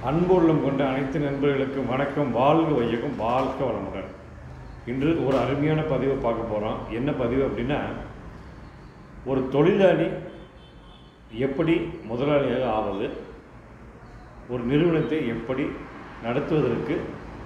அன்பு உள்ளம் கொண்ட அனைத்து நண்பர்களுக்கும் வணக்கம் வாழ்க வையகம் வாழ்க வளமுடன் இன்று ஒரு அருமையான பதிவை பார்க்க போகிறோம் என்ன பதிவு அப்படின்னா ஒரு தொழிலாளி எப்படி முதலாளியாக ஆவது ஒரு நிறுவனத்தை எப்படி நடத்துவதற்கு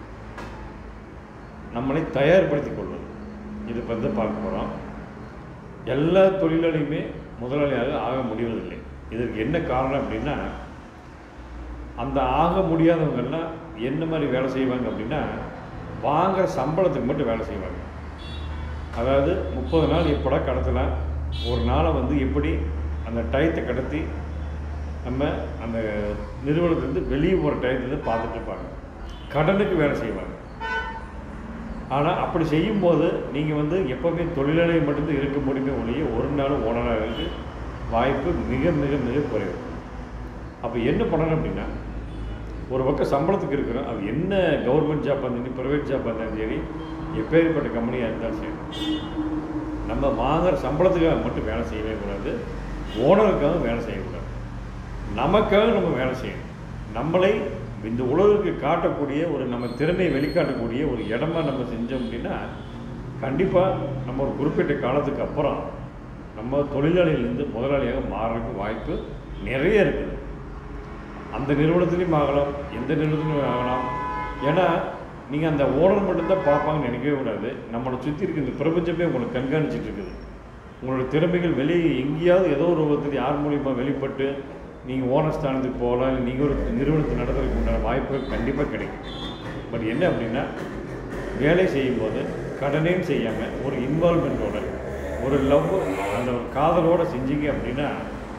நம்மளை தயார்படுத்திக் கொள்வது இதை பற்றி பார்க்க போகிறோம் எல்லா தொழிலாளியுமே முதலாளியாக ஆக முடிவதில்லை இதற்கு என்ன காரணம் அப்படின்னா அந்த ஆக முடியாதவங்கெல்லாம் என்ன மாதிரி வேலை செய்வாங்க அப்படின்னா வாங்குற சம்பளத்துக்கு மட்டும் வேலை செய்வாங்க அதாவது முப்பது நாள் எப்படா கடத்தலாம் ஒரு நாளை வந்து எப்படி அந்த டயத்தை கடத்தி நம்ம அந்த நிறுவனத்துலேருந்து வெளியே போகிற டயத்துலேருந்து பார்த்துட்டு இருப்பாங்க கடனுக்கு வேலை செய்வாங்க ஆனால் அப்படி செய்யும்போது நீங்கள் வந்து எப்போவுமே தொழிலாளியை மட்டும்தான் இருக்க முடியுமே ஒழிய ஒரு நாள் ஓனராக இருக்கு வாய்ப்பு மிக மிக மிக குறைவு அப்போ என்ன பண்ணணும் அப்படின்னா ஒரு பக்கம் சம்பளத்துக்கு இருக்கிறோம் அது என்ன கவர்மெண்ட் ஜாப் இருந்தாலும் ப்ரைவேட் ஜாப் இருந்தாலும் சரி எப்பேற்பட்ட கம்பெனியாக இருந்தாலும் சரி நம்ம வாங்குற சம்பளத்துக்காக மட்டும் வேலை செய்யவே கூடாது ஓனருக்காக வேலை செய்யக்கூடாது நமக்காக நம்ம வேலை செய்யணும் நம்மளை இந்த உலகுக்கு காட்டக்கூடிய ஒரு நம்ம திறமையை வெளிக்காட்டக்கூடிய ஒரு இடமா நம்ம செஞ்சோம் அப்படின்னா கண்டிப்பாக நம்ம ஒரு குறிப்பிட்ட காலத்துக்கு அப்புறம் நம்ம தொழிலாளியிலேருந்து முதலாளியாக மாறுறதுக்கு வாய்ப்பு நிறைய இருக்குது அந்த நிறுவனத்துலேயும் ஆகலாம் எந்த நிறுவனத்துலையும் ஆகலாம் ஏன்னா நீங்கள் அந்த ஓனர் மட்டும்தான் பார்ப்பாங்கன்னு நினைக்கவே கூடாது நம்மளை சுற்றி இருக்க இந்த பிரபஞ்சமே உங்களை கண்காணிச்சிட்டு இருக்குது உங்களோட திறமைகள் வெளியே எங்கேயாவது ஏதோ ஒரு விதத்தில் யார் மூலியமாக வெளிப்பட்டு நீங்கள் ஓனர் ஸ்தானத்துக்கு போகலாம் இல்லை நீங்கள் ஒரு நிறுவனத்தை நடத்துறதுக்கு உண்டான வாய்ப்புகள் கண்டிப்பாக கிடைக்கும் பட் என்ன அப்படின்னா வேலை செய்யும்போது கடனையும் செய்யாமல் ஒரு இன்வால்மெண்ட்டோட ஒரு லவ் அந்த ஒரு காதலோடு செஞ்சீங்க அப்படின்னா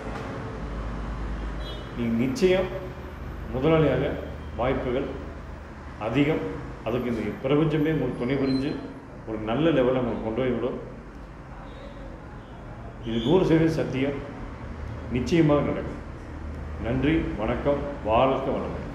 நீங்கள் நிச்சயம் முதலாளியாக வாய்ப்புகள் அதிகம் அதுக்கு இந்த பிரபஞ்சமே உங்களுக்கு துணை புரிஞ்சு ஒரு நல்ல லெவலில் உங்களுக்கு கொண்டு போய் விடும் இது நூறு சதவீதம் சத்தியம் நிச்சயமாக நடக்கும் நன்றி வணக்கம் வாழ்க வளமுடன்